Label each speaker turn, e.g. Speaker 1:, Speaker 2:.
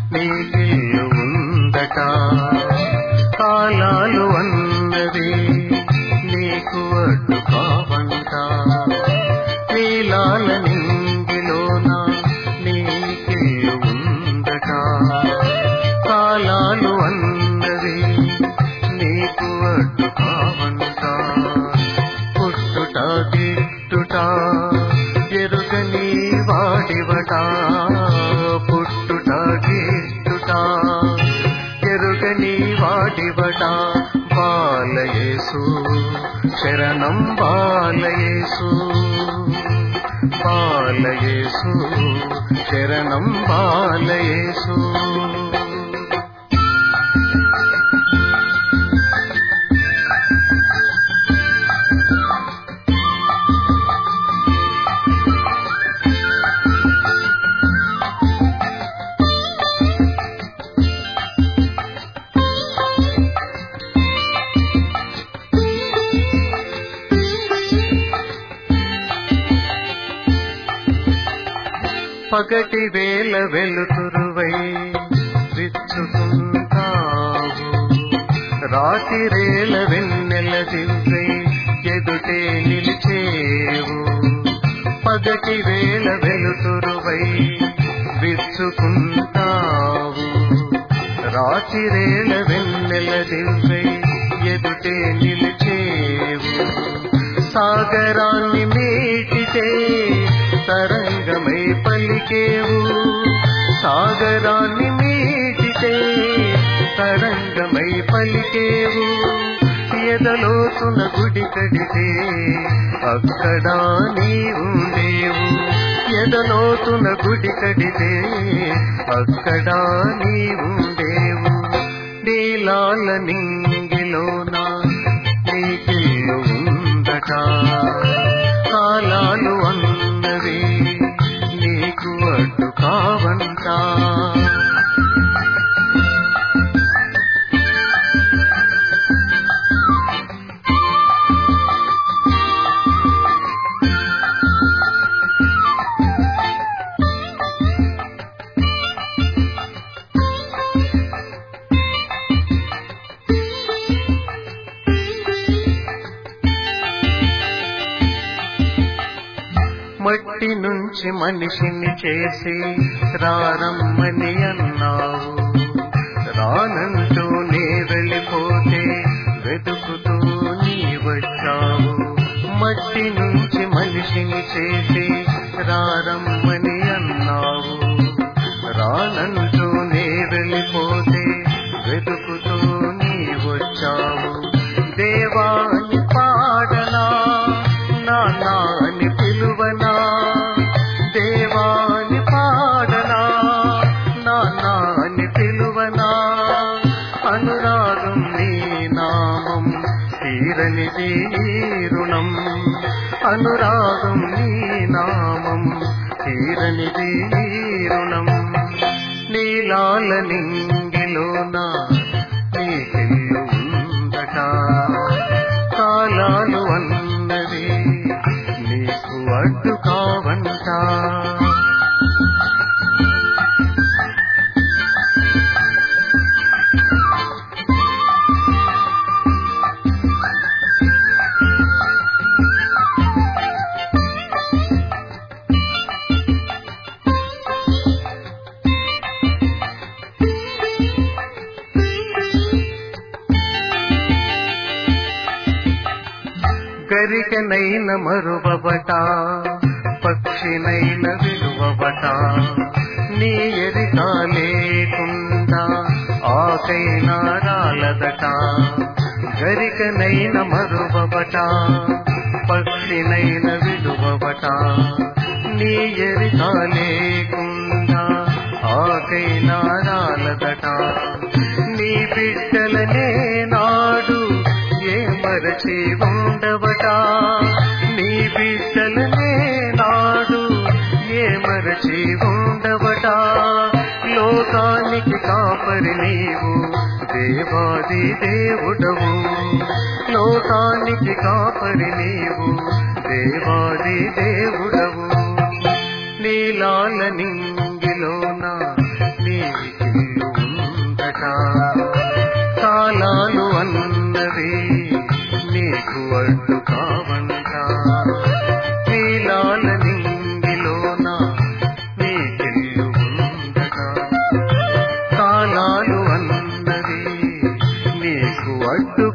Speaker 1: నీకిల్లు ఉందట కాలాలు అన్నవి నీకు అడ్డు కావంట నీలాల నింగిలోన నీకిల్లు ఉందట కాలాలు అన్నవి నీకు అడ్డు కావంట పుట్టుట గిట్టుట ఎరుగని వాడివట పుట్టుట గిట్టుట ఎరుగని వాడివట బాలయేసు శరణం బాలయేసు బాలయేసు శరణం బాలయేసు పగటి వేల వెలుతురువై విచ్చుకుంటావు రాతిరేల వెన్నెల దివ్వై ఎదుటే నిలిచేవు పగటి వేల వెలుతురువై విచ్చుకుంటావు రాతిరేల వెన్నెల దివ్వై ఎదుటే నిలిచేవు సాగరాన్ని మీటితే తరంగమై పలికేవు సాగరాన్ని మీటితే తరంగమై పలికేవు ఎదలోతున గుడి కడితే అక్కడ నీ ఉండేవు ఎదలోతున గుడి కడితే అక్కడ నీ ఉండేవు నీలాల నింగిలోన నీకిల్లు ఉందట కాలాలు అన్నవి నీకు అడ్డు కావంటా మట్టి నుంచి మనిషిని చేసి రారమ్మని అన్నావు రానంటూ నీ వెళ్ళిపోతే వెతుకుతూ నీ వచ్చావు మట్టి నుంచి మనిషిని చేసి రారమ్మని అన్నావు రానంటూ నీ వెళ్ళిపోతే వెతుకుతూ నీ వచ్చావు దేవాని పాడనా నానా అని పిలువనా దేవాని పాడనా నానా అని పిలువనా అనురాగం నీ నామం తీరనిది రుణం అనురాగం నీ నామం తీరనిది రుణం నీలాల నింగిలోన నీకెల్లు ఉందట కాలాలు అన్నవి నీకు అడ్డు కావంటా గరికనైన మరువబట పక్షినైన విలువబట నీ ఎరిక లేకుండా ఆకైనా రాలదట గరికనైన మరువబట పక్షినైన విలువబట నీ ఎరిక లేకుండా ఆకైనా రాలదట నీ బిడ్డలనే నాడు ఏ మరచి ఉండవట నీ బిడ్డలనే నాడు ఏ మరచి ఉండవట లోకానికి కాపరి నీవు దేవాది దేవుడవు లోకానికి కాపరి నీవు దేవాది దేవుడవు నీలాల నింగిలోన నీకి అడ్డు కావంట నీలాల నింగిలోన నీ చెల్లు ఉండగా కాలాలు అన్నది నీకు అడ్డు